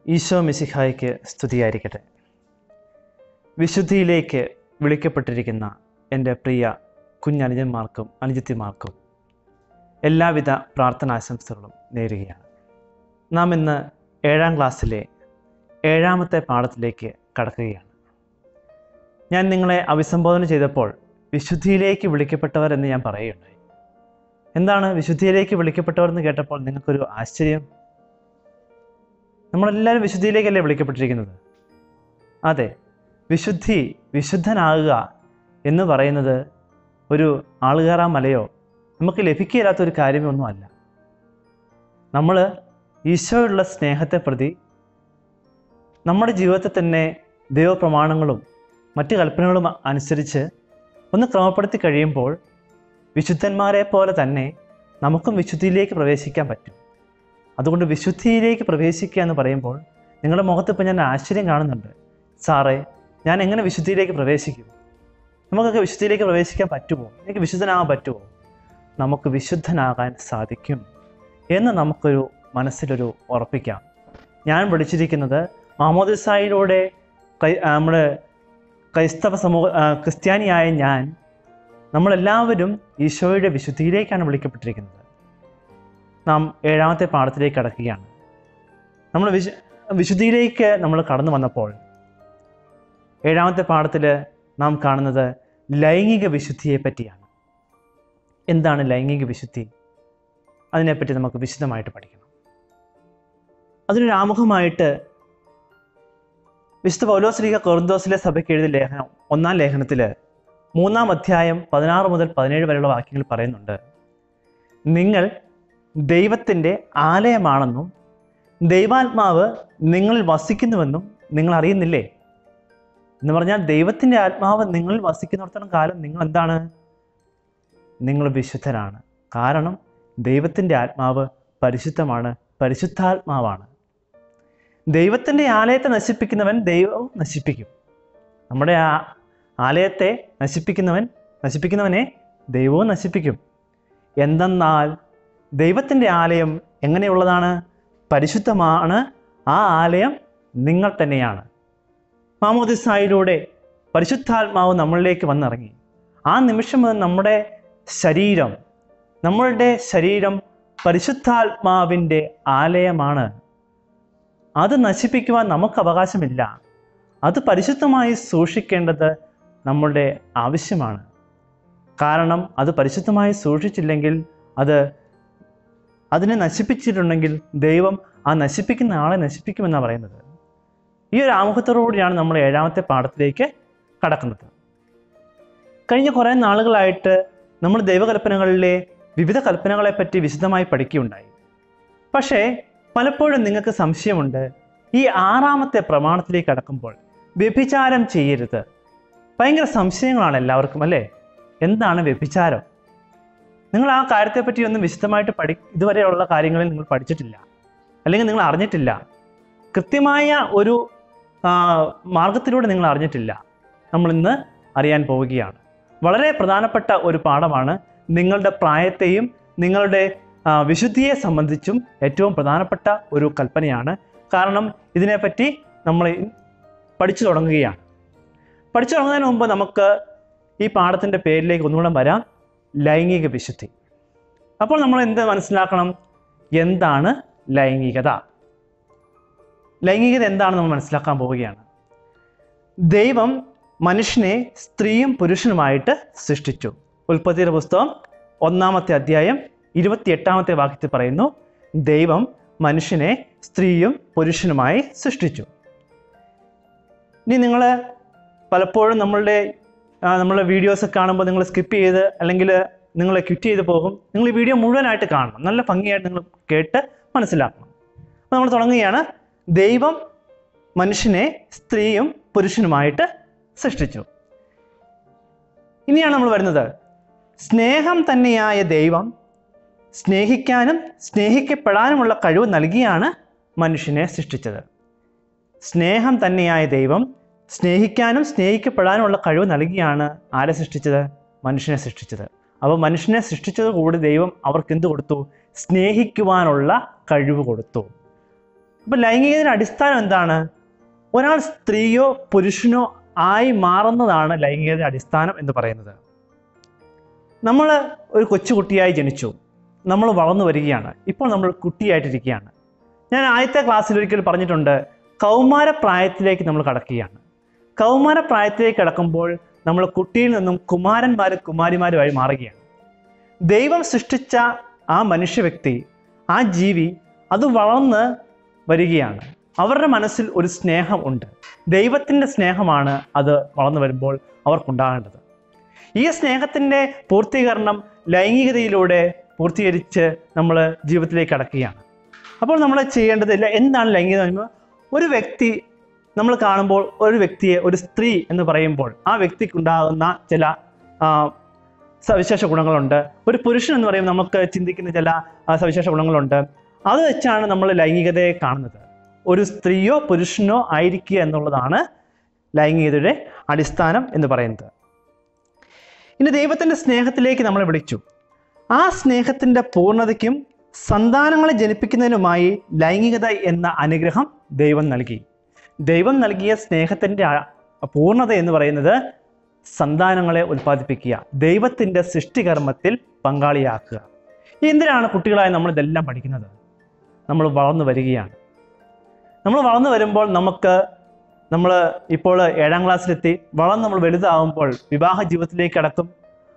ഈശോ മിശിഹായ്ക്ക് സ്തുതിയായിരിക്കട്ടെ വിശുദ്ധിയിലേക്ക് വിളിക്കപ്പെട്ടിരിക്കുന്ന എൻ്റെ പ്രിയ കുഞ്ഞനുജന്മാർക്കും അനുജത്തിമാർക്കും എല്ലാവിധ പ്രാർത്ഥനാശംസകളും നേരുകയാണ് നാം ഇന്ന് ഏഴാം ക്ലാസ്സിലെ ഏഴാമത്തെ പാഠത്തിലേക്ക് കടക്കുകയാണ് ഞാൻ നിങ്ങളെ അഭിസംബോധന ചെയ്തപ്പോൾ വിശുദ്ധിയിലേക്ക് വിളിക്കപ്പെട്ടവർ എന്ന് ഞാൻ പറയുകയുണ്ടായി എന്താണ് വിശുദ്ധിയിലേക്ക് വിളിക്കപ്പെട്ടവർ എന്ന് കേട്ടപ്പോൾ നിങ്ങൾക്കൊരു ആശ്ചര്യം നമ്മളെല്ലാവരും വിശുദ്ധിയിലേക്കല്ലേ വിളിക്കപ്പെട്ടിരിക്കുന്നത് അതെ വിശുദ്ധി വിശുദ്ധനാകുക എന്ന് പറയുന്നത് ഒരു ആളുകയറാ മലയോ നമുക്ക് ലഭിക്കില്ലാത്ത ഒരു കാര്യമൊന്നുമല്ല നമ്മൾ ഈശോയുള്ള സ്നേഹത്തെ പ്രതി നമ്മുടെ ജീവിതത്തിൽ തന്നെ ദൈവപ്രമാണങ്ങളും മറ്റ് കൽപ്പനകളും അനുസരിച്ച് ഒന്ന് ക്രമപ്പെടുത്തി കഴിയുമ്പോൾ വിശുദ്ധന്മാരെ പോലെ തന്നെ നമുക്കും വിശുദ്ധിയിലേക്ക് പ്രവേശിക്കാൻ പറ്റും അതുകൊണ്ട് വിശുദ്ധിയിലേക്ക് പ്രവേശിക്കുക എന്ന് പറയുമ്പോൾ നിങ്ങളുടെ മുഖത്ത് ഇപ്പം ഞാൻ ആശ്ചര്യം കാണുന്നുണ്ട് സാറേ ഞാൻ എങ്ങനെ വിശുദ്ധിയിലേക്ക് പ്രവേശിക്കും നമുക്കൊക്കെ വിശുദ്ധിയിലേക്ക് പ്രവേശിക്കാൻ പറ്റുമോ എനിക്ക് വിശുദ്ധനാകാൻ പറ്റുമോ നമുക്ക് വിശുദ്ധനാകാൻ സാധിക്കും എന്ന് നമുക്കൊരു മനസ്സിലൊരു ഉറപ്പിക്കാം ഞാൻ പഠിച്ചിരിക്കുന്നത് മാമോദിസായിലൂടെ കൈ നമ്മുടെ ക്രൈസ്തവ സമൂഹ ആ, ക്രിസ്ത്യാനിയായ ഞാൻ നമ്മളെല്ലാവരും ഈശോയുടെ വിശുദ്ധിയിലേക്കാണ് വിളിക്കപ്പെട്ടിരിക്കുന്നത് നാം ഏഴാമത്തെ പാഠത്തിലേക്ക് കടക്കുകയാണ് നമ്മൾ വിശു വിശുദ്ധിയിലേക്ക് നമ്മൾ കടന്നു വന്നപ്പോൾ ഏഴാമത്തെ പാഠത്തിൽ നാം കാണുന്നത് ലൈംഗിക വിശുദ്ധിയെ പറ്റിയാണ് എന്താണ് ലൈംഗിക വിശുദ്ധി അതിനെപ്പറ്റി നമുക്ക് വിശദമായിട്ട് പഠിക്കണം അതിനൊരു ആമുഖമായിട്ട് വിശുദ്ധ പൗലോസ്ലിക കൊറിന്തോസിലെ സഭയ്ക്ക് എഴുതിയ ലേഖനം ഒന്നാം ലേഖനത്തിൽ മൂന്നാം അധ്യായം പതിനാറ് മുതൽ പതിനേഴ് വരെയുള്ള വാക്യങ്ങൾ പറയുന്നുണ്ട് നിങ്ങൾ ദൈവത്തിൻ്റെ ആലയമാണെന്നും ദൈവാത്മാവ് നിങ്ങളിൽ വസിക്കുന്നുവെന്നും നിങ്ങൾ അറിയുന്നില്ലേ എന്ന് പറഞ്ഞാൽ ദൈവത്തിൻ്റെ ആത്മാവ് നിങ്ങളിൽ വസിക്കുന്നിടത്തോളം കാലം നിങ്ങൾ എന്താണ് നിങ്ങൾ വിശുദ്ധരാണ് കാരണം ദൈവത്തിൻ്റെ ആത്മാവ് പരിശുദ്ധമാണ് പരിശുദ്ധാത്മാവാണ് ദൈവത്തിൻ്റെ ആലയത്തെ നശിപ്പിക്കുന്നവൻ ദൈവവും നശിപ്പിക്കും നമ്മുടെ ആ ആലയത്തെ നശിപ്പിക്കുന്നവൻ നശിപ്പിക്കുന്നവനെ ദൈവവും നശിപ്പിക്കും എന്തെന്നാൽ ദൈവത്തിൻ്റെ ആലയം എങ്ങനെയുള്ളതാണ് പരിശുദ്ധമാണ് ആ ആലയം നിങ്ങൾ തന്നെയാണ് മാമോദിസായിലൂടെ പരിശുദ്ധാത്മാവ് നമ്മളിലേക്ക് വന്നിറങ്ങി ആ നിമിഷം മുതൽ നമ്മുടെ ശരീരം നമ്മളുടെ ശരീരം പരിശുദ്ധാത്മാവിൻ്റെ ആലയമാണ് അത് നശിപ്പിക്കുവാൻ നമുക്ക് അവകാശമില്ല അത് പരിശുദ്ധമായി സൂക്ഷിക്കേണ്ടത് നമ്മളുടെ ആവശ്യമാണ് കാരണം അത് പരിശുദ്ധമായി സൂക്ഷിച്ചില്ലെങ്കിൽ അത് അതിനെ നശിപ്പിച്ചിട്ടുണ്ടെങ്കിൽ ദൈവം ആ നശിപ്പിക്കുന്ന ആളെ നശിപ്പിക്കുമെന്നാണ് പറയുന്നത് ഈ ഒരു ആമുഖത്തോടുകൂടിയാണ് നമ്മൾ ഏഴാമത്തെ പാഠത്തിലേക്ക് കടക്കുന്നത് കഴിഞ്ഞ കുറേ നാളുകളായിട്ട് നമ്മൾ ദൈവകൽപ്പനകളിലെ വിവിധ കൽപ്പനകളെപ്പറ്റി വിശദമായി പഠിക്കുകയുണ്ടായി പക്ഷേ പലപ്പോഴും നിങ്ങൾക്ക് സംശയമുണ്ട് ഈ ആറാമത്തെ പ്രമാണത്തിലേക്ക് കടക്കുമ്പോൾ വ്യഭിചാരം ചെയ്യരുത് ഭയങ്കര സംശയങ്ങളാണ് എല്ലാവർക്കും അല്ലേ എന്താണ് വ്യഭിചാരം നിങ്ങൾ ആ കാര്യത്തെപ്പറ്റി ഒന്നും വിശദമായിട്ട് പഠി ഇതുവരെയുള്ള കാര്യങ്ങളിൽ നിങ്ങൾ പഠിച്ചിട്ടില്ല അല്ലെങ്കിൽ നിങ്ങൾ അറിഞ്ഞിട്ടില്ല കൃത്യമായ ഒരു ആ, മാർഗത്തിലൂടെ നിങ്ങൾ അറിഞ്ഞിട്ടില്ല നമ്മൾ ഇന്ന് അറിയാൻ പോവുകയാണ് വളരെ പ്രധാനപ്പെട്ട ഒരു പാഠമാണ് നിങ്ങളുടെ പ്രായത്തെയും നിങ്ങളുടെ ആ, വിശുദ്ധിയെ സംബന്ധിച്ചും ഏറ്റവും പ്രധാനപ്പെട്ട ഒരു കൽപ്പനയാണ് കാരണം ഇതിനെപ്പറ്റി നമ്മൾ പഠിച്ചു തുടങ്ങുകയാണ് പഠിച്ചു തുടങ്ങുന്നതിന് മുമ്പ് നമുക്ക് ഈ പാഠത്തിൻ്റെ പേരിലേക്ക് ഒന്നുകൂടെ വരാം ലൈംഗിക വിശുദ്ധി അപ്പോൾ നമ്മൾ എന്ത് മനസ്സിലാക്കണം എന്താണ് ലൈംഗികത ലൈംഗികത എന്താണെന്ന് നമ്മൾ മനസ്സിലാക്കാൻ പോവുകയാണ് ദൈവം മനുഷ്യനെ സ്ത്രീയും പുരുഷനുമായിട്ട് സൃഷ്ടിച്ചു ഉൽപ്പത്തിയുടെ പുസ്തകം ഒന്നാമത്തെ അധ്യായം ഇരുപത്തിയെട്ടാമത്തെ വാക്യത്തിൽ പറയുന്നു ദൈവം മനുഷ്യനെ സ്ത്രീയും പുരുഷനുമായി സൃഷ്ടിച്ചു ഇനി നിങ്ങൾ പലപ്പോഴും നമ്മളുടെ ആ, നമ്മളുടെ വീഡിയോസ് കാണുമ്പോൾ നിങ്ങൾ സ്കിപ്പ് ചെയ്ത് അല്ലെങ്കിൽ നിങ്ങൾ ക്വിറ്റ് ചെയ്ത് പോകും നിങ്ങൾ ഈ വീഡിയോ മുഴുവനായിട്ട് കാണണം നല്ല ഭംഗിയായിട്ട് നിങ്ങൾ കേട്ട് മനസ്സിലാക്കണം അപ്പോൾ നമ്മൾ തുടങ്ങുകയാണ് ദൈവം മനുഷ്യനെ സ്ത്രീയും പുരുഷനുമായിട്ട് സൃഷ്ടിച്ചു ഇനിയാണ് നമ്മൾ വരുന്നത് സ്നേഹം തന്നെയായ ദൈവം സ്നേഹിക്കാനും സ്നേഹിക്കപ്പെടാനുമുള്ള കഴിവ് നൽകിയാണ് മനുഷ്യനെ സൃഷ്ടിച്ചത് സ്നേഹം തന്നെയായ ദൈവം സ്നേഹിക്കാനും സ്നേഹിക്കപ്പെടാനുമുള്ള കഴിവ് നൽകിയാണ് ആരെ സൃഷ്ടിച്ചത് മനുഷ്യനെ സൃഷ്ടിച്ചത് അപ്പോൾ മനുഷ്യനെ സൃഷ്ടിച്ചത് കൂടി ദൈവം അവർക്ക് എന്ത് കൊടുത്തു സ്നേഹിക്കുവാനുള്ള കഴിവ് കൊടുത്തു ഇപ്പം ലൈംഗികതയുടെ അടിസ്ഥാനം എന്താണ് ഒരാൾ സ്ത്രീയോ പുരുഷനോ ആയി മാറുന്നതാണ് ലൈംഗികതയുടെ അടിസ്ഥാനം എന്ന് പറയുന്നത് നമ്മൾ ഒരു കൊച്ചുകുട്ടിയായി ജനിച്ചു നമ്മൾ വളർന്നു വരികയാണ് ഇപ്പോൾ നമ്മൾ കുട്ടിയായിട്ടിരിക്കുകയാണ് ഞാൻ ആദ്യത്തെ ക്ലാസ്സിൽ ഒരിക്കൽ പറഞ്ഞിട്ടുണ്ട് കൗമാര പ്രായത്തിലേക്ക് നമ്മൾ കടക്കുകയാണ് കൗമാര പ്രായത്തിലേക്ക് കടക്കുമ്പോൾ നമ്മൾ കുട്ടിയിൽ നിന്നും കുമാരന്മാരും കുമാരിമാരുമായി മാറുകയാണ് ദൈവം സൃഷ്ടിച്ച ആ മനുഷ്യ വ്യക്തി ആ ജീവി അത് വളർന്ന് വരികയാണ് അവരുടെ മനസ്സിൽ ഒരു സ്നേഹം ഉണ്ട് ദൈവത്തിൻ്റെ സ്നേഹമാണ് അത് വളർന്നു വരുമ്പോൾ അവർക്കുണ്ടാകേണ്ടത് ഈ സ്നേഹത്തിൻ്റെ പൂർത്തീകരണം ലൈംഗികതയിലൂടെ പൂർത്തീകരിച്ച് നമ്മൾ ജീവിതത്തിലേക്ക് കടക്കുകയാണ് അപ്പോൾ നമ്മൾ ചെയ്യേണ്ടത് ഇല്ല എന്താണ് ലൈംഗികത എന്ന് പറയുമ്പോൾ ഒരു വ്യക്തി നമ്മൾ കാണുമ്പോൾ ഒരു വ്യക്തിയെ ഒരു സ്ത്രീ എന്ന് പറയുമ്പോൾ ആ വ്യക്തിക്കുണ്ടാകുന്ന ചില ആ, സവിശേഷ ഗുണങ്ങളുണ്ട് ഒരു പുരുഷൻ എന്ന് പറയുമ്പോൾ നമുക്ക് ചിന്തിക്കുന്ന ചില ആ, സവിശേഷ ഗുണങ്ങളുണ്ട് അത് വെച്ചാണ് നമ്മൾ ലൈംഗികതയെ കാണുന്നത് ഒരു സ്ത്രീയോ പുരുഷനോ ആയിരിക്കുക എന്നുള്ളതാണ് ലൈംഗികതയുടെ അടിസ്ഥാനം എന്ന് പറയുന്നത് ഇനി ദൈവത്തിൻ്റെ സ്നേഹത്തിലേക്ക് നമ്മളെ വിളിച്ചു ആ സ്നേഹത്തിൻ്റെ പൂർണ്ണതയ്ക്കും സന്താനങ്ങളെ ജനിപ്പിക്കുന്നതിനുമായി ലൈംഗികത എന്ന അനുഗ്രഹം ദൈവം നൽകി ദൈവം നൽകിയ സ്നേഹത്തിൻ്റെ ആ- പൂർണ്ണത എന്ന് പറയുന്നത് സന്താനങ്ങളെ ഉൽപ്പാദിപ്പിക്കുക ദൈവത്തിൻ്റെ സൃഷ്ടികർമ്മത്തിൽ പങ്കാളിയാക്കുക എന്തിനാണ് കുട്ടികളായി നമ്മൾ ഇതെല്ലാം പഠിക്കുന്നത് നമ്മൾ വളർന്നു വരികയാണ് നമ്മൾ വളർന്നു വരുമ്പോൾ നമുക്ക് നമ്മൾ ഇപ്പോൾ ഏഴാം ക്ലാസ്സിലെത്തി വളർന്ന് നമ്മൾ വലുതാകുമ്പോൾ വിവാഹ ജീവിതത്തിലേക്ക് കടക്കും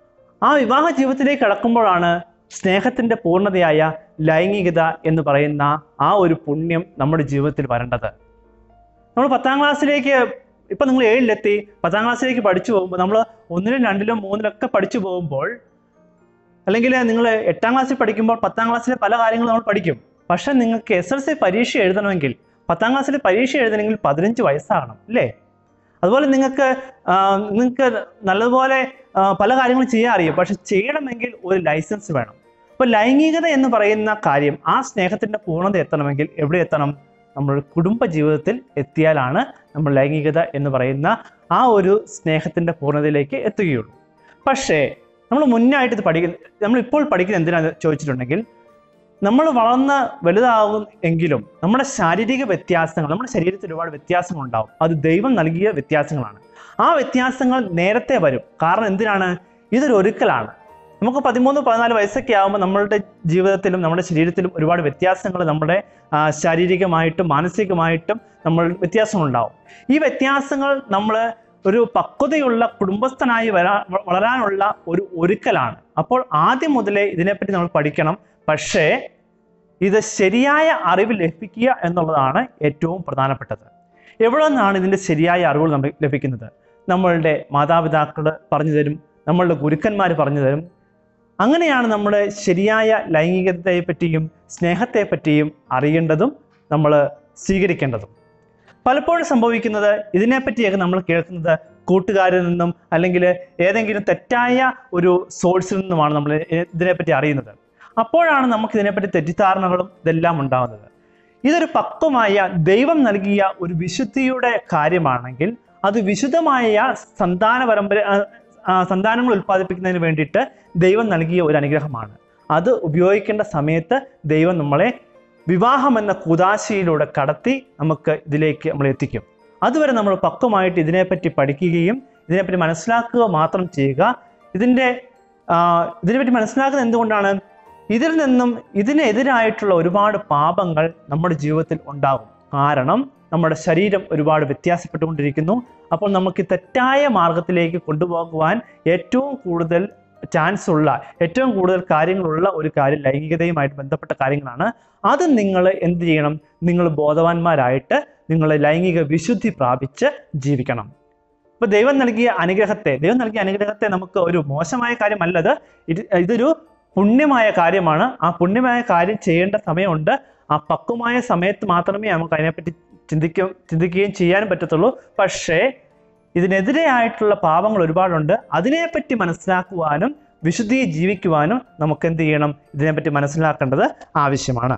ആ വിവാഹ ജീവിതത്തിലേക്ക് കടക്കുമ്പോഴാണ് സ്നേഹത്തിൻ്റെ പൂർണ്ണതയായ ലൈംഗികത എന്ന് പറയുന്ന ആ ഒരു പുണ്യം നമ്മുടെ ജീവിതത്തിൽ വരേണ്ടത് നമ്മൾ പത്താം ക്ലാസ്സിലേക്ക് ഇപ്പം നിങ്ങൾ ഏഴിലെത്തി പത്താം ക്ലാസ്സിലേക്ക് പഠിച്ചു പോകുമ്പോൾ നമ്മൾ ഒന്നിലും രണ്ടിലും മൂന്നിലൊക്കെ പഠിച്ചു പോകുമ്പോൾ അല്ലെങ്കിൽ നിങ്ങൾ എട്ടാം ക്ലാസ്സിൽ പഠിക്കുമ്പോൾ പത്താം ക്ലാസ്സിലെ പല കാര്യങ്ങളും നമ്മൾ പഠിക്കും പക്ഷെ നിങ്ങൾക്ക് എസ് എൽ സി പരീക്ഷ എഴുതണമെങ്കിൽ പത്താം ക്ലാസ്സിൽ പരീക്ഷ എഴുതണമെങ്കിൽ പതിനഞ്ച് വയസ്സാകണം അല്ലേ അതുപോലെ നിങ്ങൾക്ക് ആ, നിങ്ങൾക്ക് നല്ലതുപോലെ ആ, പല കാര്യങ്ങളും ചെയ്യാൻ അറിയും പക്ഷെ ചെയ്യണമെങ്കിൽ ഒരു ലൈസൻസ് വേണം അപ്പോൾ ലൈംഗികത എന്ന് പറയുന്ന കാര്യം ആ സ്നേഹത്തിൻ്റെ പൂർണ്ണത എത്തണമെങ്കിൽ എവിടെ എത്തണം നമ്മൾ കുടുംബ ജീവിതത്തിൽ എത്തിയാലാണ് നമ്മൾ ലൈംഗികത എന്ന് പറയുന്ന ആ ഒരു സ്നേഹത്തിൻ്റെ പൂർണ്ണതയിലേക്ക് എത്തുകയുള്ളൂ പക്ഷേ നമ്മൾ മുന്നായിട്ട് ഇത് പഠിക്കുന്ന നമ്മൾ ഇപ്പോൾ പഠിക്കുന്നത് എന്തിനാന്ന് ചോദിച്ചിട്ടുണ്ടെങ്കിൽ നമ്മൾ വളർന്ന് വലുതാകും എങ്കിലും നമ്മുടെ ശാരീരിക വ്യത്യാസങ്ങൾ നമ്മുടെ ശരീരത്തിൽ ഒരുപാട് വ്യത്യാസങ്ങൾ ഉണ്ടാവും അത് ദൈവം നൽകിയ വ്യത്യാസങ്ങളാണ് ആ വ്യത്യാസങ്ങൾ നേരത്തെ വരും കാരണം എന്തിനാണ് ഇതൊരു ഒരുക്കലാണ് നമുക്ക് പതിമൂന്ന് പതിനാല് വയസ്സൊക്കെ ആകുമ്പോൾ നമ്മളുടെ ജീവിതത്തിലും നമ്മുടെ ശരീരത്തിലും ഒരുപാട് വ്യത്യാസങ്ങൾ നമ്മുടെ ആ, ശാരീരികമായിട്ടും മാനസികമായിട്ടും നമ്മൾ വ്യത്യാസങ്ങളുണ്ടാവും ഈ വ്യത്യാസങ്ങൾ നമ്മൾ ഒരു പക്വതയുള്ള കുടുംബസ്ഥനായി വരാ വളരാനുള്ള ഒരു ഒരുക്കലാണ് അപ്പോൾ ആദ്യം മുതലേ ഇതിനെപ്പറ്റി നമ്മൾ പഠിക്കണം പക്ഷേ ഇത് ശരിയായ അറിവ് ലഭിക്കുക എന്നുള്ളതാണ് ഏറ്റവും പ്രധാനപ്പെട്ടത് എവിടെ നിന്നാണ് ഇതിൻ്റെ ശരിയായ അറിവുകൾ നമുക്ക് ലഭിക്കുന്നത് നമ്മളുടെ മാതാപിതാക്കൾ പറഞ്ഞു തരും നമ്മളുടെ ഗുരുക്കന്മാർ പറഞ്ഞു തരും അങ്ങനെയാണ് നമ്മൾ ശരിയായ ലൈംഗികതയെ പറ്റിയും സ്നേഹത്തെ പറ്റിയും അറിയേണ്ടതും നമ്മൾ സ്വീകരിക്കേണ്ടതും പലപ്പോഴും സംഭവിക്കുന്നത് ഇതിനെപ്പറ്റിയൊക്കെ നമ്മൾ കേൾക്കുന്നത് കൂട്ടുകാരിൽ നിന്നും അല്ലെങ്കിൽ ഏതെങ്കിലും തെറ്റായ ഒരു സോഴ്സിൽ നിന്നുമാണ് നമ്മൾ ഇതിനെപ്പറ്റി അറിയുന്നത് അപ്പോഴാണ് നമുക്ക് ഇതിനെപ്പറ്റി തെറ്റിദ്ധാരണകളും ഇതെല്ലാം ഉണ്ടാകുന്നത് ഇതൊരു പക്വമായ ദൈവം നൽകിയ ഒരു വിശുദ്ധിയുടെ കാര്യമാണെങ്കിൽ അത് വിശുദ്ധമായ സന്താന പരമ്പര ആ, ആ, സന്താനങ്ങൾ ഉൽപ്പാദിപ്പിക്കുന്നതിന് വേണ്ടിയിട്ട് ദൈവം നൽകിയ ഒരു അനുഗ്രഹമാണ് അത് ഉപയോഗിക്കേണ്ട സമയത്ത് ദൈവം നമ്മളെ വിവാഹം എന്ന കുതാശയിലൂടെ കടത്തി നമുക്ക് ഇതിലേക്ക് നമ്മൾ എത്തിക്കും അതുവരെ നമ്മൾ പക്വമായിട്ട് ഇതിനെപ്പറ്റി പഠിക്കുകയും ഇതിനെപ്പറ്റി മനസ്സിലാക്കുക മാത്രം ചെയ്യുക ഇതിൻ്റെ ആ, ഇതിനെപ്പറ്റി മനസ്സിലാക്കുന്നത് എന്തുകൊണ്ടാണ് ഇതിൽ നിന്നും ഇതിനെതിരായിട്ടുള്ള ഒരുപാട് പാപങ്ങൾ നമ്മുടെ ജീവിതത്തിൽ ഉണ്ടാകും കാരണം നമ്മുടെ ശരീരം ഒരുപാട് വ്യത്യാസപ്പെട്ടുകൊണ്ടിരിക്കുന്നു അപ്പോൾ നമുക്ക് തെറ്റായ മാർഗത്തിലേക്ക് കൊണ്ടുപോകുവാൻ ഏറ്റവും കൂടുതൽ ചാൻസ് ഉള്ള ഏറ്റവും കൂടുതൽ കാര്യങ്ങളുള്ള ഒരു കാര്യം ലൈംഗികതയുമായിട്ട് ബന്ധപ്പെട്ട കാര്യങ്ങളാണ് അത് നിങ്ങൾ എന്ത് ചെയ്യണം നിങ്ങൾ ബോധവാന്മാരായിട്ട് നിങ്ങൾ ലൈംഗിക വിശുദ്ധി പ്രാപിച്ച് ജീവിക്കണം ഇപ്പൊ ദൈവം നൽകിയ അനുഗ്രഹത്തെ ദൈവം നൽകിയ അനുഗ്രഹത്തെ നമുക്ക് ഒരു മോശമായ കാര്യമല്ലത് ഇത് ഇതൊരു പുണ്യമായ കാര്യമാണ് ആ പുണ്യമായ കാര്യം ചെയ്യേണ്ട സമയമുണ്ട് ആ പക്വമായ സമയത്ത് മാത്രമേ നമുക്ക് അതിനെപ്പറ്റി ചിന്തിക്കും ചിന്തിക്കുകയും ചെയ്യാനും പറ്റത്തുള്ളൂ പക്ഷേ ഇതിനെതിരെയായിട്ടുള്ള പാപങ്ങൾ ഒരുപാടുണ്ട് അതിനെപ്പറ്റി മനസ്സിലാക്കുവാനും വിശുദ്ധിയെ ജീവിക്കുവാനും നമുക്ക് എന്ത് ചെയ്യണം ഇതിനെപ്പറ്റി മനസ്സിലാക്കേണ്ടത് ആവശ്യമാണ്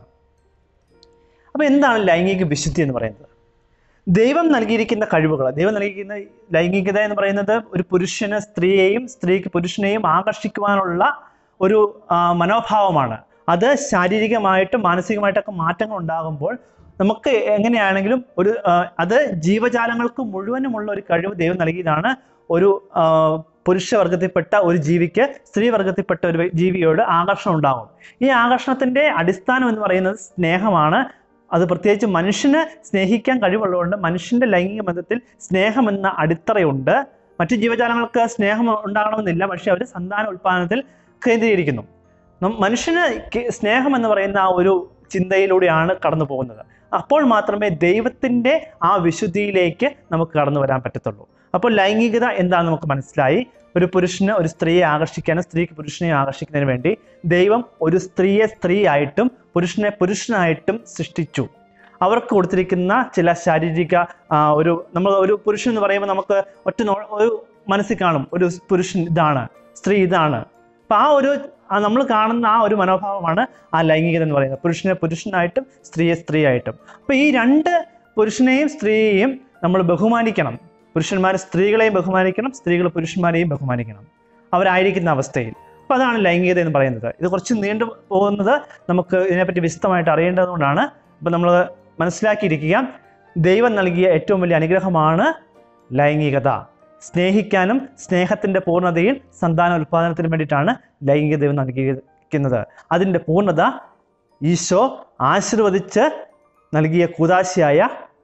അപ്പോൾ എന്താണ് ലൈംഗിക വിശുദ്ധി എന്ന് പറയുന്നത് ദൈവം നൽകിയിരിക്കുന്ന കഴിവുകൾ ദൈവം നൽകിയിരിക്കുന്ന ലൈംഗികത എന്ന് പറയുന്നത് ഒരു പുരുഷന് സ്ത്രീയെയും സ്ത്രീക്ക് പുരുഷനെയും ആകർഷിക്കുവാനുള്ള ഒരു ആ, മനോഭാവമാണ് അത് ശാരീരികമായിട്ടും മാനസികമായിട്ടൊക്കെ മാറ്റങ്ങൾ ഉണ്ടാകുമ്പോൾ നമുക്ക് എങ്ങനെയാണെങ്കിലും ഒരു ആ, അത് ജീവജാലങ്ങൾക്ക് മുഴുവനുമുള്ള ഒരു കഴിവ് ദൈവം നൽകിയതാണ് ഒരു ആ, പുരുഷവർഗത്തിൽപ്പെട്ട ഒരു ജീവിക്ക് സ്ത്രീവർഗത്തിൽപ്പെട്ട ഒരു വ്യ- ജീവിയോട് ആകർഷണം ഉണ്ടാകും ഈ ആകർഷണത്തിന്റെ അടിസ്ഥാനം എന്ന് പറയുന്നത് സ്നേഹമാണ് അത് പ്രത്യേകിച്ച് മനുഷ്യന് സ്നേഹിക്കാൻ കഴിവുള്ളതുകൊണ്ട് മനുഷ്യന്റെ ലൈംഗിക ബന്ധത്തിൽ സ്നേഹമെന്ന അടിത്തറയുണ്ട് മറ്റു ജീവജാലങ്ങൾക്ക് സ്നേഹം ഉണ്ടാകണമെന്നില്ല പക്ഷെ അവർ സന്താന ഉൽപ്പാദനത്തിൽ കേന്ദ്രീകരിക്കുന്നു നം- മനുഷ്യന് കെ- സ്നേഹം എന്ന് പറയുന്ന ആ ഒരു ചിന്തയിലൂടെയാണ് കടന്നു പോകുന്നത് അപ്പോൾ മാത്രമേ ദൈവത്തിൻ്റെ ആ വിശുദ്ധിയിലേക്ക് നമുക്ക് കടന്നു വരാൻ പറ്റത്തുള്ളൂ അപ്പോൾ ലൈംഗികത എന്താണെന്ന് നമുക്ക് മനസ്സിലായി ഒരു പുരുഷന് ഒരു സ്ത്രീയെ ആകർഷിക്കാനും സ്ത്രീക്ക് പുരുഷനെ ആകർഷിക്കുന്നതിന് വേണ്ടി ദൈവം ഒരു സ്ത്രീയെ സ്ത്രീയായിട്ടും പുരുഷനെ പുരുഷനായിട്ടും സൃഷ്ടിച്ചു അവർക്ക് കൊടുത്തിരിക്കുന്ന ചില ശാരീരിക ആ, ഒരു നമ്മൾ ഒരു പുരുഷൻ എന്ന് പറയുമ്പോൾ നമുക്ക് ഒറ്റ നോ- ഒരു മനസ്സിൽ കാണും ഒരു പുരുഷൻ ഇതാണ് സ്ത്രീ ഇതാണ് അപ്പൊ ആ ഒരു നമ്മൾ കാണുന്ന ആ ഒരു മനോഭാവമാണ് ആ ലൈംഗികത എന്ന് പറയുന്നത് പുരുഷനെ പുരുഷനായിട്ടും സ്ത്രീയെ സ്ത്രീയായിട്ടും അപ്പൊ ഈ രണ്ട് പുരുഷനെയും സ്ത്രീയെയും നമ്മൾ ബഹുമാനിക്കണം പുരുഷന്മാർ സ്ത്രീകളെയും ബഹുമാനിക്കണം സ്ത്രീകൾ പുരുഷന്മാരെയും ബഹുമാനിക്കണം അവരായിരിക്കുന്ന അവസ്ഥയിൽ അപ്പൊ അതാണ് ലൈംഗികത എന്ന് പറയുന്നത് ഇത് കുറച്ച് നീണ്ടു പോകുന്നത് നമുക്ക് ഇതിനെപ്പറ്റി വിശദമായിട്ട് അറിയേണ്ടതുകൊണ്ടാണ് അപ്പൊ നമ്മൾ മനസ്സിലാക്കിയിരിക്കുക ദൈവം നൽകിയ ഏറ്റവും വലിയ അനുഗ്രഹമാണ് ലൈംഗികത സ്നേഹിക്കാനും സ്നേഹത്തിന്റെ പൂർണ്ണതയിൽ സന്താന ഉൽപാദനത്തിന് വേണ്ടിയിട്ടാണ് ലൈംഗിക ദൈവം നൽകിയിരിക്കുന്നത് അതിൻ്റെ പൂർണ്ണത ഈശോ ആശീർവദിച്ച് നൽകിയ കുതാശയായ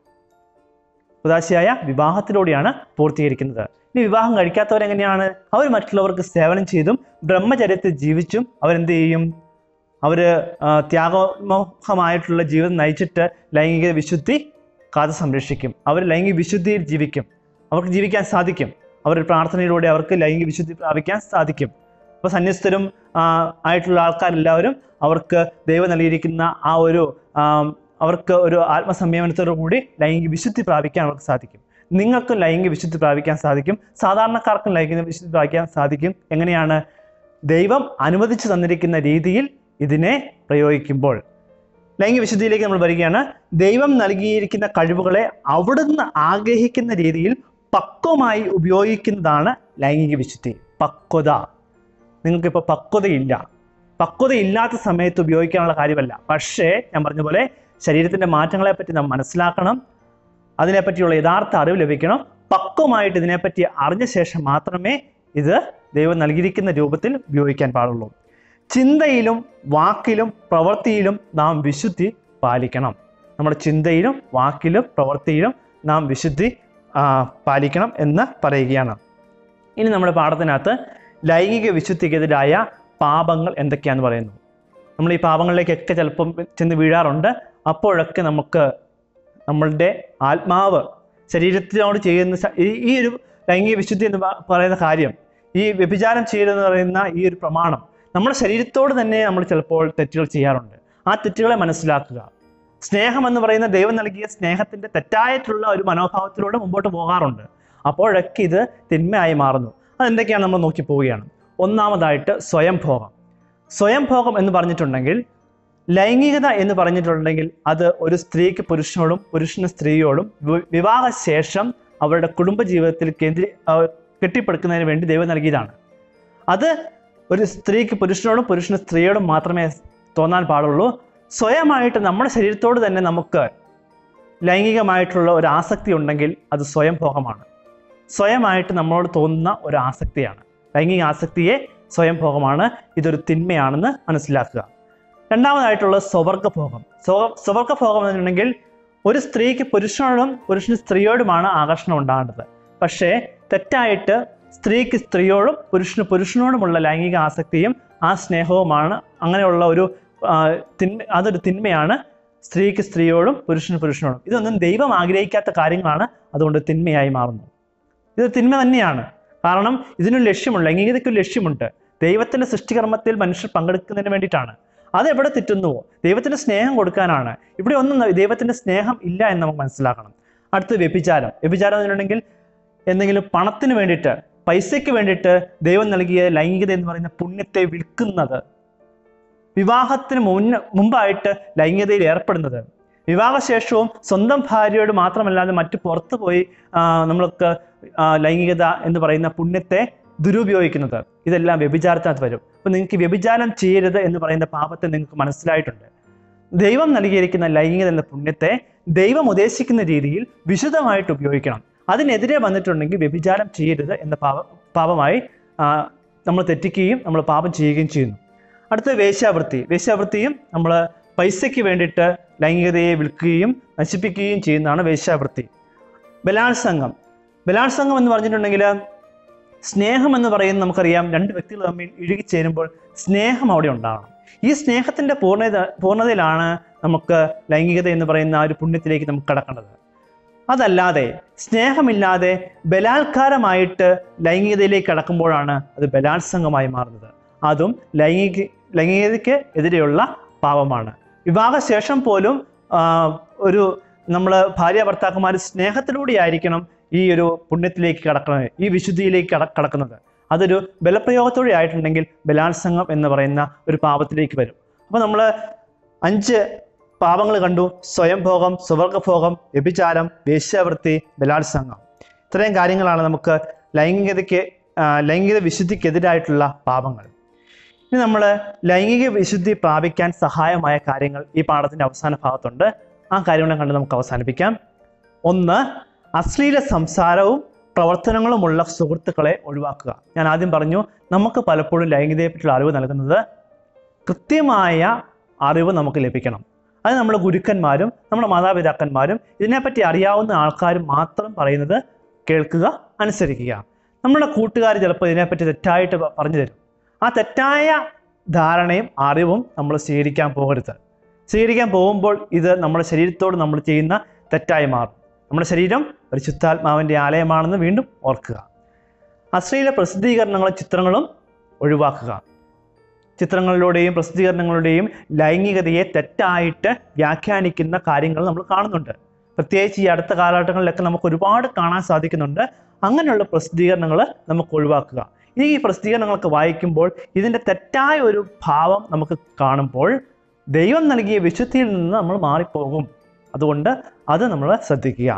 കുതാശയായ വിവാഹത്തിലൂടെയാണ് പൂർത്തീകരിക്കുന്നത് ഇനി വിവാഹം കഴിക്കാത്തവരെങ്ങനെയാണ് അവർ മറ്റുള്ളവർക്ക് സേവനം ചെയ്തും ബ്രഹ്മചര്യത്തിൽ ജീവിച്ചും അവരെന്ത് ചെയ്യും അവർ ത്യാഗോന്മുഖമായിട്ടുള്ള ജീവിതം നയിച്ചിട്ട് ലൈംഗിക വിശുദ്ധി കാത്തു സംരക്ഷിക്കും അവർ ലൈംഗിക വിശുദ്ധിയിൽ ജീവിക്കും അവർക്ക് ജീവിക്കാൻ സാധിക്കും അവരുടെ പ്രാർത്ഥനയിലൂടെ അവർക്ക് ലൈംഗിക വിശുദ്ധി പ്രാപിക്കാൻ സാധിക്കും അപ്പോൾ സന്യസ്തരും ആ, ആയിട്ടുള്ള ആൾക്കാരെല്ലാവരും അവർക്ക് ദൈവം നൽകിയിരിക്കുന്ന ആ ഒരു ആ, അവർക്ക് ഒരു ആത്മസംയമനത്തോടു കൂടി ലൈംഗിക വിശുദ്ധി പ്രാപിക്കാൻ അവർക്ക് സാധിക്കും നിങ്ങൾക്കും ലൈംഗിക വിശുദ്ധി പ്രാപിക്കാൻ സാധിക്കും സാധാരണക്കാർക്കും ലൈംഗിക വിശുദ്ധി പ്രാപിക്കാൻ സാധിക്കും എങ്ങനെയാണ് ദൈവം അനുവദിച്ചു തന്നിരിക്കുന്ന രീതിയിൽ ഇതിനെ പ്രയോഗിക്കുമ്പോൾ ലൈംഗിക വിശുദ്ധിയിലേക്ക് നമ്മൾ വരികയാണ് ദൈവം നൽകിയിരിക്കുന്ന കഴിവുകളെ അവിടുന്ന് ആഗ്രഹിക്കുന്ന രീതിയിൽ പക്വമായി ഉപയോഗിക്കുന്നതാണ് ലൈംഗിക വിശുദ്ധി പക്വത നിങ്ങൾക്കിപ്പോൾ പക്വതയില്ല പക്വതയില്ലാത്ത സമയത്ത് ഉപയോഗിക്കാനുള്ള കാര്യമല്ല പക്ഷേ ഞാൻ പറഞ്ഞ പോലെ ശരീരത്തിൻ്റെ മാറ്റങ്ങളെ പറ്റി നാം മനസ്സിലാക്കണം അതിനെപ്പറ്റിയുള്ള യഥാർത്ഥ അറിവ് ലഭിക്കണം പക്വമായിട്ട് ഇതിനെപ്പറ്റി അറിഞ്ഞ ശേഷം മാത്രമേ ഇത് ദൈവം നൽകിയിരിക്കുന്ന രൂപത്തിൽ ഉപയോഗിക്കാൻ പാടുള്ളൂ ചിന്തയിലും വാക്കിലും പ്രവൃത്തിയിലും നാം വിശുദ്ധി പാലിക്കണം നമ്മുടെ ചിന്തയിലും വാക്കിലും പ്രവൃത്തിയിലും നാം വിശുദ്ധി ആ, പാലിക്കണം എന്ന് പറയുകയാണ് ഇനി നമ്മുടെ പാഠത്തിനകത്ത് ലൈംഗിക വിശുദ്ധിക്കെതിരായ പാപങ്ങൾ എന്തൊക്കെയാണെന്ന് പറയുന്നു നമ്മൾ ഈ പാപങ്ങളിലേക്കൊക്കെ ചിലപ്പം ചെന്ന് വീഴാറുണ്ട് അപ്പോഴൊക്കെ നമുക്ക് നമ്മളുടെ ആത്മാവ് ശരീരത്തിനോട് ചെയ്യുന്ന സ- ഈ ഈ ഒരു ലൈംഗിക വിശുദ്ധി എന്ന് പ- പറയുന്ന കാര്യം ഈ വ്യഭിചാരം ചെയ്യലെന്ന് പറയുന്ന ഈ ഒരു പ്രമാണം നമ്മുടെ ശരീരത്തോട് തന്നെ നമ്മൾ ചിലപ്പോൾ തെറ്റുകൾ ചെയ്യാറുണ്ട് ആ തെറ്റുകളെ മനസ്സിലാക്കുക സ്നേഹം എന്ന് പറയുന്ന ദൈവം നൽകിയ സ്നേഹത്തിന്റെ തെറ്റായിട്ടുള്ള ഒരു മനോഭാവത്തിലൂടെ മുമ്പോട്ട് പോകാറുണ്ട് അപ്പോഴൊക്കെ ഇത് തിന്മയായി മാറുന്നു അതെന്തൊക്കെയാണ് നമ്മൾ നോക്കി പോവുകയാണ് ഒന്നാമതായിട്ട് സ്വയംഭോഗം സ്വയംഭോഗം എന്ന് പറഞ്ഞിട്ടുണ്ടെങ്കിൽ ലൈംഗികത എന്ന് പറഞ്ഞിട്ടുണ്ടെങ്കിൽ അത് ഒരു സ്ത്രീക്ക് പുരുഷനോടും പുരുഷന് സ്ത്രീയോടും വി- വിവാഹശേഷം അവരുടെ കുടുംബജീവിതത്തിൽ കേന്ദ്രീ ആ, കെട്ടിപ്പടുക്കുന്നതിന് വേണ്ടി ദൈവം നൽകിയതാണ് അത് ഒരു സ്ത്രീക്ക് പുരുഷനോടും പുരുഷന് സ്ത്രീയോടും മാത്രമേ തോന്നാൻ പാടുള്ളൂ സ്വയമായിട്ട് നമ്മുടെ ശരീരത്തോട് തന്നെ നമുക്ക് ലൈംഗികമായിട്ടുള്ള ഒരു ആസക്തി ഉണ്ടെങ്കിൽ അത് സ്വയം ഭോഗമാണ് സ്വയമായിട്ട് നമ്മളോട് തോന്നുന്ന ഒരു ആസക്തിയാണ് ലൈംഗിക ആസക്തിയെ സ്വയം ഭോഗമാണ് ഇതൊരു തിന്മയാണെന്ന് മനസ്സിലാക്കുക രണ്ടാമതായിട്ടുള്ളത് സ്വവർഗഭോഗം സ്വ സ്വവർഗഭോഗം എന്നുണ്ടെങ്കിൽ ഒരു സ്ത്രീക്ക് പുരുഷനോടും പുരുഷന് സ്ത്രീയോടുമാണ് ആകർഷണം ഉണ്ടാകേണ്ടത് പക്ഷേ തെറ്റായിട്ട് സ്ത്രീക്ക് സ്ത്രീയോടും പുരുഷന് പുരുഷനോടുമുള്ള ലൈംഗിക ആസക്തിയും ആ സ്നേഹവുമാണ് അങ്ങനെയുള്ള ഒരു ആ, തിന്മ അതൊരു തിന്മയാണ് സ്ത്രീക്ക് സ്ത്രീയോടും പുരുഷന് പുരുഷനോടും ഇതൊന്നും ദൈവം ആഗ്രഹിക്കാത്ത കാര്യങ്ങളാണ് അതുകൊണ്ട് തിന്മയായി മാറുന്നു ഇത് തിന്മ തന്നെയാണ് കാരണം ഇതിനൊരു ലക്ഷ്യമുണ്ട് ലൈംഗികതയ്ക്ക് ഒരു ലക്ഷ്യമുണ്ട് ദൈവത്തിന്റെ സൃഷ്ടികർമ്മത്തിൽ മനുഷ്യർ പങ്കെടുക്കുന്നതിന് വേണ്ടിയിട്ടാണ് അത് എവിടെ തെറ്റുന്നുവോ ദൈവത്തിന്റെ സ്നേഹം കൊടുക്കാനാണ് ഇവിടെ ഒന്നും ദൈവത്തിന്റെ സ്നേഹം ഇല്ല എന്ന് നമുക്ക് മനസ്സിലാക്കണം അടുത്ത് വ്യഭിചാരം വ്യഭിചാരം എന്നുണ്ടെങ്കിൽ എന്തെങ്കിലും പണത്തിന് വേണ്ടിയിട്ട് പൈസയ്ക്ക് വേണ്ടിയിട്ട് ദൈവം നൽകിയ ലൈംഗികത എന്ന് പറയുന്ന പുണ്യത്തെ വിൽക്കുന്നത് വിവാഹത്തിന് മുന്ന മുമ്പായിട്ട് ലൈംഗികതയിൽ ഏർപ്പെടുന്നത് വിവാഹശേഷവും സ്വന്തം ഭാര്യയോട് മാത്രമല്ലാതെ മറ്റു പുറത്തു പോയി ആ, നമ്മൾക്ക് ആ, ലൈംഗികത എന്ന് പറയുന്ന പുണ്യത്തെ ദുരുപയോഗിക്കുന്നത് ഇതെല്ലാം വ്യഭിചാരത്തിനകത്ത് വരും അപ്പം നിങ്ങൾക്ക് വ്യഭിചാരം ചെയ്യരുത് എന്ന് പറയുന്ന പാപത്തെ നിങ്ങൾക്ക് മനസ്സിലായിട്ടുണ്ട് ദൈവം നൽകിയിരിക്കുന്ന ലൈംഗികത എന്ന പുണ്യത്തെ ദൈവം ഉദ്ദേശിക്കുന്ന രീതിയിൽ വിശുദ്ധമായിട്ട് ഉപയോഗിക്കണം അതിനെതിരെ വന്നിട്ടുണ്ടെങ്കിൽ വ്യഭിചാരം ചെയ്യരുത് എന്ന പാപ പാപമായി ആ, നമ്മൾ തെറ്റിക്കുകയും നമ്മൾ പാപം ചെയ്യുകയും ചെയ്യുന്നു അടുത്ത വേശ്യാവൃത്തി വേശ്യാവൃത്തിയും നമ്മൾ പൈസയ്ക്ക് വേണ്ടിയിട്ട് ലൈംഗികതയെ വിൽക്കുകയും നശിപ്പിക്കുകയും ചെയ്യുന്നതാണ് വേശ്യാവൃത്തി ബലാത്സംഗം ബലാത്സംഗം എന്ന് പറഞ്ഞിട്ടുണ്ടെങ്കിൽ സ്നേഹം എന്ന് പറയുന്നത് നമുക്കറിയാം രണ്ട് വ്യക്തികൾ തമ്മിൽ ഇഴുകിച്ചേരുമ്പോൾ സ്നേഹം അവിടെ ഉണ്ടാകണം ഈ സ്നേഹത്തിൻ്റെ പൂർണ്ണത പൂർണ്ണതയിലാണ് നമുക്ക് ലൈംഗികത എന്ന് പറയുന്ന ആ ഒരു പുണ്യത്തിലേക്ക് നമുക്ക് കടക്കേണ്ടത് അതല്ലാതെ സ്നേഹമില്ലാതെ ബലാത്കാരമായിട്ട് ലൈംഗികതയിലേക്ക് കടക്കുമ്പോഴാണ് അത് ബലാത്സംഗമായി മാറുന്നത് അതും ലൈംഗിക ലൈംഗികതയ്ക്ക് എതിരെയുള്ള പാപമാണ് വിവാഹശേഷം പോലും ആ, ഒരു നമ്മൾ ഭാര്യ ഭർത്താക്കന്മാർ സ്നേഹത്തിലൂടെ ആയിരിക്കണം ഈ ഒരു പുണ്യത്തിലേക്ക് കടക്കുന്നത് ഈ വിശുദ്ധിയിലേക്ക് കട കടക്കുന്നത് അതൊരു ബലപ്രയോഗത്തോടെ ആയിട്ടുണ്ടെങ്കിൽ ബലാത്സംഗം എന്ന് പറയുന്ന ഒരു പാപത്തിലേക്ക് വരും അപ്പോൾ നമ്മൾ അഞ്ച് പാപങ്ങൾ കണ്ടു സ്വയംഭോഗം സുവർഗഭോഗം വ്യഭിചാരം വേശ്യാവൃത്തി ബലാത്സംഗം ഇത്രയും കാര്യങ്ങളാണ് നമുക്ക് ലൈംഗികതയ്ക്ക് ആ, ലൈംഗിക വിശുദ്ധിക്കെതിരായിട്ടുള്ള പാപങ്ങൾ ഇനി നമ്മൾ ലൈംഗിക വിശുദ്ധി പ്രാപിക്കാൻ സഹായമായ കാര്യങ്ങൾ ഈ പാഠത്തിൻ്റെ അവസാന ഭാഗത്തുണ്ട് ആ കാര്യങ്ങളെ കണ്ട് നമുക്ക് അവസാനിപ്പിക്കാം ഒന്ന് അശ്ലീല സംസാരവും പ്രവർത്തനങ്ങളുമുള്ള സുഹൃത്തുക്കളെ ഒഴിവാക്കുക ഞാൻ ആദ്യം പറഞ്ഞു നമുക്ക് പലപ്പോഴും ലൈംഗികതയെ പറ്റിയുള്ള അറിവ് നൽകുന്നത് കൃത്യമായ അറിവ് നമുക്ക് ലഭിക്കണം അത് നമ്മുടെ ഗുരുക്കന്മാരും നമ്മുടെ മാതാപിതാക്കന്മാരും ഇതിനെപ്പറ്റി അറിയാവുന്ന ആൾക്കാരും മാത്രം പറയുന്നത് കേൾക്കുക അനുസരിക്കുക നമ്മുടെ കൂട്ടുകാർ ചിലപ്പോൾ ഇതിനെപ്പറ്റി തെറ്റായിട്ട് പ- പറഞ്ഞു തരും ആ തെറ്റായ ധാരണയും അറിവും നമ്മൾ സ്വീകരിക്കാൻ പോകരുത് സ്വീകരിക്കാൻ പോകുമ്പോൾ ഇത് നമ്മുടെ ശരീരത്തോട് നമ്മൾ ചെയ്യുന്ന തെറ്റായി മാറും നമ്മുടെ ശരീരം പരിശുദ്ധാത്മാവിൻ്റെ ആലയമാണെന്ന് വീണ്ടും ഓർക്കുക അശ്ലീല പ്രസിദ്ധീകരണങ്ങളും ചിത്രങ്ങളും ഒഴിവാക്കുക ചിത്രങ്ങളിലൂടെയും പ്രസിദ്ധീകരണങ്ങളുടെയും ലൈംഗികതയെ തെറ്റായിട്ട് വ്യാഖ്യാനിക്കുന്ന കാര്യങ്ങൾ നമ്മൾ കാണുന്നുണ്ട് പ്രത്യേകിച്ച് ഈ അടുത്ത കാലഘട്ടങ്ങളിലൊക്കെ നമുക്ക് ഒരുപാട് കാണാൻ സാധിക്കുന്നുണ്ട് അങ്ങനെയുള്ള പ്രസിദ്ധീകരണങ്ങൾ നമുക്ക് ഒഴിവാക്കുക ഇനി ഈ പ്രസിദ്ധീകരണങ്ങളൊക്കെ വായിക്കുമ്പോൾ ഇതിൻ്റെ തെറ്റായ ഒരു ഭാവം നമുക്ക് കാണുമ്പോൾ ദൈവം നൽകിയ വിശുദ്ധിയിൽ നിന്ന് നമ്മൾ മാറിപ്പോകും അതുകൊണ്ട് അത് നമ്മൾ ശ്രദ്ധിക്കുക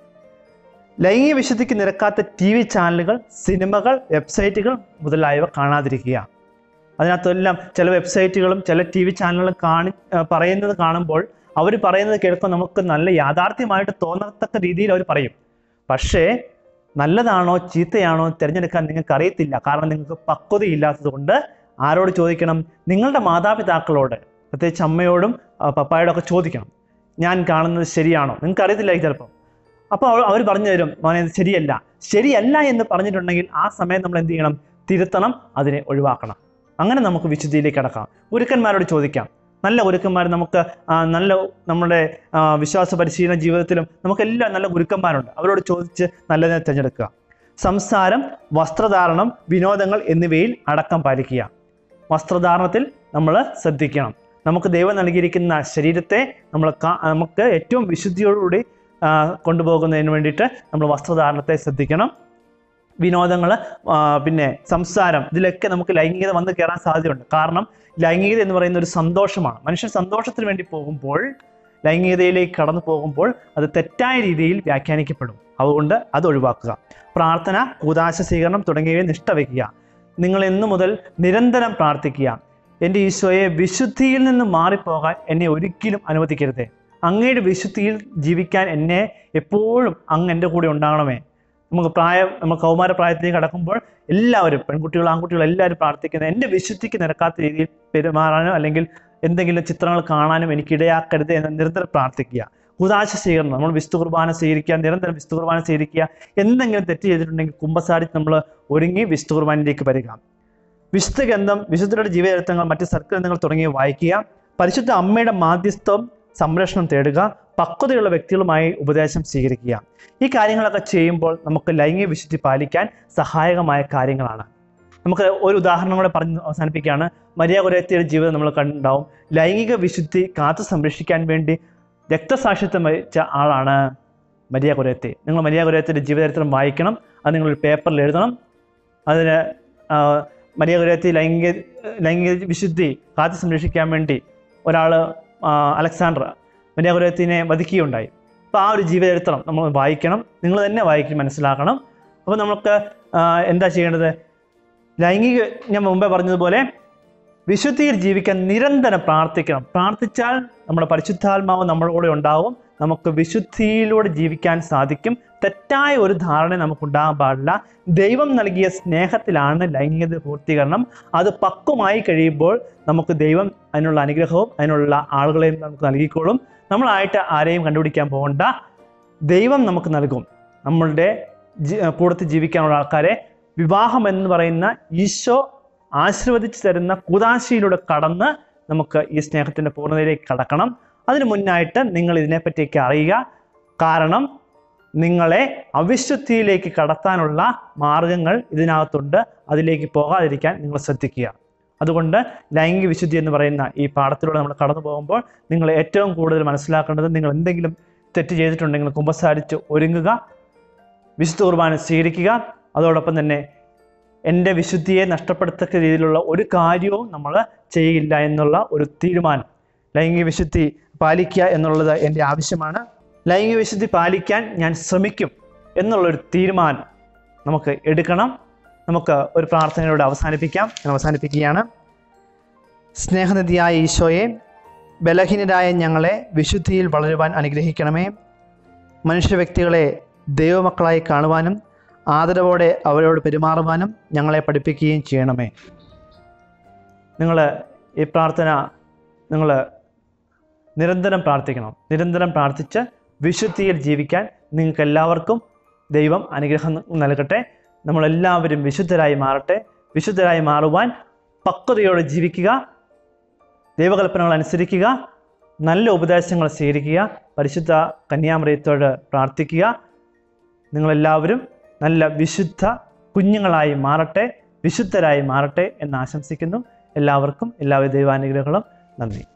ലൈംഗിക വിശുദ്ധിക്ക് നിരക്കാത്ത ടി വി ചാനലുകൾ സിനിമകൾ വെബ്സൈറ്റുകൾ മുതലായവ കാണാതിരിക്കുക അതിനകത്തെല്ലാം ചില വെബ്സൈറ്റുകളും ചില ടി വി ചാനലുകളും കാണി ആ, പറയുന്നത് കാണുമ്പോൾ അവർ പറയുന്നത് കേൾക്കുമ്പോൾ നമുക്ക് നല്ല യാഥാർത്ഥ്യമായിട്ട് തോന്നത്തക്ക രീതിയിൽ അവർ പറയും പക്ഷേ നല്ലതാണോ ചീത്തയാണോ തിരഞ്ഞെടുക്കാൻ നിങ്ങൾക്ക് അറിയത്തില്ല കാരണം നിങ്ങൾക്ക് പക്വതയില്ലാത്തത് കൊണ്ട് ആരോട് ചോദിക്കണം നിങ്ങളുടെ മാതാപിതാക്കളോട് പ്രത്യേകിച്ച് അമ്മയോടും ആ, പപ്പായോടും ഒക്കെ ചോദിക്കണം ഞാൻ കാണുന്നത് ശരിയാണോ നിങ്ങൾക്ക് അറിയത്തില്ല ചിലപ്പം അപ്പോൾ അവർ അവർ പറഞ്ഞു തരും മോനെ ഇത് ശരിയല്ല ശരിയല്ല എന്ന് പറഞ്ഞിട്ടുണ്ടെങ്കിൽ ആ സമയം നമ്മൾ എന്ത് ചെയ്യണം തിരുത്തണം അതിനെ ഒഴിവാക്കണം അങ്ങനെ നമുക്ക് വിശുദ്ധിയിലേക്ക് കടക്കാം ഗുരുക്കന്മാരോട് ചോദിക്കാം നല്ല ഗുരുക്കന്മാർ നമുക്ക് ആ, നല്ല നമ്മുടെ ആ, വിശ്വാസ പരിശീലന ജീവിതത്തിലും നമുക്കെല്ലാം നല്ല ഗുരുക്കന്മാരുണ്ട് അവരോട് ചോദിച്ച് നല്ലതിനെ തിരഞ്ഞെടുക്കുക സംസാരം വസ്ത്രധാരണം വിനോദങ്ങൾ എന്നിവയിൽ അടക്കം പാലിക്കുക വസ്ത്രധാരണത്തിൽ നമ്മൾ ശ്രദ്ധിക്കണം നമുക്ക് ദൈവം നൽകിയിരിക്കുന്ന ശരീരത്തെ നമ്മൾ കാ- നമുക്ക് ഏറ്റവും വിശുദ്ധിയോടുകൂടി ആ, കൊണ്ടുപോകുന്നതിന് വേണ്ടിയിട്ട് നമ്മൾ വസ്ത്രധാരണത്തെ ശ്രദ്ധിക്കണം വിനോദങ്ങൾ പിന്നെ സംസാരം ഇതിലൊക്കെ നമുക്ക് ലൈംഗികത വന്ന് കയറാൻ സാധ്യതയുണ്ട് കാരണം ലൈംഗികത എന്ന് പറയുന്ന ഒരു സന്തോഷമാണ് മനുഷ്യൻ സന്തോഷത്തിന് വേണ്ടി പോകുമ്പോൾ ലൈംഗികതയിലേക്ക് കടന്നു പോകുമ്പോൾ അത് തെറ്റായ രീതിയിൽ വ്യാഖ്യാനിക്കപ്പെടും അതുകൊണ്ട് അത് ഒഴിവാക്കുക പ്രാർത്ഥന കൂതാശ സ്വീകരണം തുടങ്ങിയവയെ നിഷ്ഠ വയ്ക്കുക നിങ്ങൾ ഇന്നു മുതൽ നിരന്തരം പ്രാർത്ഥിക്കുക എൻ്റെ ഈശോയെ വിശുദ്ധിയിൽ നിന്ന് മാറിപ്പോകാൻ എന്നെ ഒരിക്കലും അനുവദിക്കരുതേ അങ്ങയുടെ വിശുദ്ധിയിൽ ജീവിക്കാൻ എന്നെ എപ്പോഴും അങ്ങ് എൻ്റെ കൂടെ ഉണ്ടാകണമേ നമുക്ക് പ്രായം നമ്മൾ കൗമാര പ്രായത്തിലേക്ക് കടക്കുമ്പോൾ എല്ലാവരും പെൺകുട്ടികൾ ആൺകുട്ടികൾ എല്ലാവരും പ്രാർത്ഥിക്കുന്നത് എൻ്റെ വിശുദ്ധിക്ക് നിരക്കാത്ത രീതിയിൽ പെരുമാറാനോ അല്ലെങ്കിൽ എന്തെങ്കിലും ചിത്രങ്ങൾ കാണാനും എനിക്ക് ഇടയാക്കരുത് എന്ന് നിരന്തരം പ്രാർത്ഥിക്കുക കുതാശ സ്വീകരണം നമ്മൾ വിശുദ്ധ കുർബാന സ്വീകരിക്കുക നിരന്തരം വിശുദ്ധ കുർബാന സ്വീകരിക്കുക എന്തെങ്കിലും തെറ്റ് ചെയ്തിട്ടുണ്ടെങ്കിൽ കുമ്പസാരി നമ്മൾ ഒരുങ്ങി വിശുദ്ധ കുർബാനയിലേക്ക് വരിക വിശുദ്ധ ഗന്ധം വിശുദ്ധരുടെ ജീവചരിത്രങ്ങൾ മറ്റ് സൽഗ്രന്ഥങ്ങൾ തുടങ്ങിയവ വായിക്കുക പരിശുദ്ധ അമ്മയുടെ മാധ്യസ്ഥം സംരക്ഷണം തേടുക പക്വതയുള്ള വ്യക്തികളുമായി ഉപദേശം സ്വീകരിക്കുക ഈ കാര്യങ്ങളൊക്കെ ചെയ്യുമ്പോൾ നമുക്ക് ലൈംഗിക വിശുദ്ധി പാലിക്കാൻ സഹായകമായ കാര്യങ്ങളാണ് നമുക്ക് ഒരു ഉദാഹരണം കൂടെ പറഞ്ഞ് അവസാനിപ്പിക്കുകയാണ് മരിയ കുരേത്തിയുടെ ജീവിതം നമ്മൾ കണ്ടുണ്ടാവും ലൈംഗിക വിശുദ്ധി കാത്തു സംരക്ഷിക്കാൻ വേണ്ടി രക്തസാക്ഷിത്വം വഹിച്ച ആളാണ് മരിയ കുരേത്തി നിങ്ങൾ മരിയ കുരേത്തിയുടെ ജീവചരിത്രം വായിക്കണം അത് നിങ്ങൾ ഒരു പേപ്പറിൽ എഴുതണം അതിന് ആ, മരിയ കുരേത്തി ലൈംഗിക ലൈംഗിക വിശുദ്ധി കാത്തു സംരക്ഷിക്കാൻ വേണ്ടി ഒരാൾ അലക്സാണ്ടർ മരിയ കുരേത്തിനെ വധിക്കുകയുണ്ടായി അപ്പോൾ ആ ഒരു ജീവചരിത്രം നമ്മൾ വായിക്കണം നിങ്ങൾ തന്നെ വായിക്കി മനസ്സിലാക്കണം അപ്പോൾ നമുക്ക് ആ, എന്താ ചെയ്യേണ്ടത് ലൈംഗിക ഞാൻ മുമ്പേ പറഞ്ഞതുപോലെ വിശുദ്ധിയിൽ ജീവിക്കാൻ നിരന്തരം പ്രാർത്ഥിക്കണം പ്രാർത്ഥിച്ചാൽ നമ്മുടെ പരിശുദ്ധാത്മാവ് നമ്മളോടെ ഉണ്ടാവും നമുക്ക് വിശുദ്ധിയിലൂടെ ജീവിക്കാൻ സാധിക്കും തെറ്റായ ഒരു ധാരണ നമുക്കുണ്ടാകാൻ പാടില്ല ദൈവം നൽകിയ സ്നേഹത്തിലാണ് ലൈംഗികത പൂർത്തീകരണം അത് പക്വമായി കഴിയുമ്പോൾ നമുക്ക് ദൈവം അതിനുള്ള അനുഗ്രഹവും അതിനുള്ള ആളുകളെയും നമുക്ക് നൽകിക്കോളും നമ്മളായിട്ട് ആരെയും കണ്ടുപിടിക്കാൻ പോകണ്ട ദൈവം നമുക്ക് നൽകും നമ്മളുടെ ജി- കൂടത്തിൽ ജീവിക്കാനുള്ള ആൾക്കാരെ വിവാഹം എന്ന് പറയുന്ന ഈശോ ആശീർവദിച്ചു തരുന്ന കുതാശയിലൂടെ കടന്ന് നമുക്ക് ഈ സ്നേഹത്തിൻ്റെ പൂർണ്ണതയിലേക്ക് കടക്കണം അതിനു മുന്നായിട്ട് നിങ്ങൾ ഇതിനെപ്പറ്റിയൊക്കെ അറിയുക കാരണം നിങ്ങളെ അവിശുദ്ധിയിലേക്ക് കടത്താനുള്ള മാർഗങ്ങൾ ഇതിനകത്തുണ്ട് അതിലേക്ക് പോകാതിരിക്കാൻ നിങ്ങൾ ശ്രദ്ധിക്കുക അതുകൊണ്ട് ലൈംഗിക വിശുദ്ധി എന്ന് പറയുന്ന ഈ പാഠത്തിലൂടെ നമ്മൾ കടന്നു പോകുമ്പോൾ നിങ്ങൾ ഏറ്റവും കൂടുതൽ മനസ്സിലാക്കേണ്ടത് നിങ്ങൾ എന്തെങ്കിലും തെറ്റ് ചെയ്തിട്ടുണ്ടെങ്കിൽ കുമ്പസാരിച്ച് ഒരുങ്ങുക വിശുദ്ധ കുർബാന സ്വീകരിക്കുക അതോടൊപ്പം തന്നെ എൻ്റെ വിശുദ്ധിയെ നഷ്ടപ്പെടുത്തക്ക രീതിയിലുള്ള ഒരു കാര്യവും നമ്മൾ ചെയ്യില്ല എന്നുള്ള ഒരു തീരുമാനം ലൈംഗിക വിശുദ്ധി പാലിക്കുക എന്നുള്ളത് എൻ്റെ ആവശ്യമാണ് ലൈംഗിക വിശുദ്ധി പാലിക്കാൻ ഞാൻ ശ്രമിക്കും എന്നുള്ളൊരു തീരുമാനം നമുക്ക് എടുക്കണം നമുക്ക് ഒരു പ്രാർത്ഥനയോടെ അവസാനിപ്പിക്കാം ഞാൻ അവസാനിപ്പിക്കുകയാണ് സ്നേഹനിധിയായ ഈശോയെ ബലഹീനരായ ഞങ്ങളെ വിശുദ്ധിയിൽ വളരുവാൻ അനുഗ്രഹിക്കണമേ മനുഷ്യ വ്യക്തികളെ ദൈവമക്കളായി കാണുവാനും ആദരവോടെ അവരോട് പെരുമാറുവാനും ഞങ്ങളെ പഠിപ്പിക്കുകയും ചെയ്യണമേ നിങ്ങൾ ഈ പ്രാർത്ഥന നിങ്ങൾ നിരന്തരം പ്രാർത്ഥിക്കണം നിരന്തരം പ്രാർത്ഥിച്ച് വിശുദ്ധിയിൽ ജീവിക്കാൻ നിങ്ങൾക്ക് എല്ലാവർക്കും ദൈവം അനുഗ്രഹം നൽകട്ടെ നമ്മളെല്ലാവരും വിശുദ്ധരായി മാറട്ടെ വിശുദ്ധരായി മാറുവാൻ പക്വതയോടെ ജീവിക്കുക ദൈവകൽപ്പനകൾ അനുസരിക്കുക നല്ല ഉപദേശങ്ങൾ സ്വീകരിക്കുക പരിശുദ്ധ കന്യാമറിയത്തോട് പ്രാർത്ഥിക്കുക നിങ്ങളെല്ലാവരും നല്ല വിശുദ്ധ കുഞ്ഞുങ്ങളായി മാറട്ടെ വിശുദ്ധരായി മാറട്ടെ എന്ന് ആശംസിക്കുന്നു എല്ലാവർക്കും എല്ലാവിധ ദൈവാനുഗ്രഹങ്ങളും നന്ദി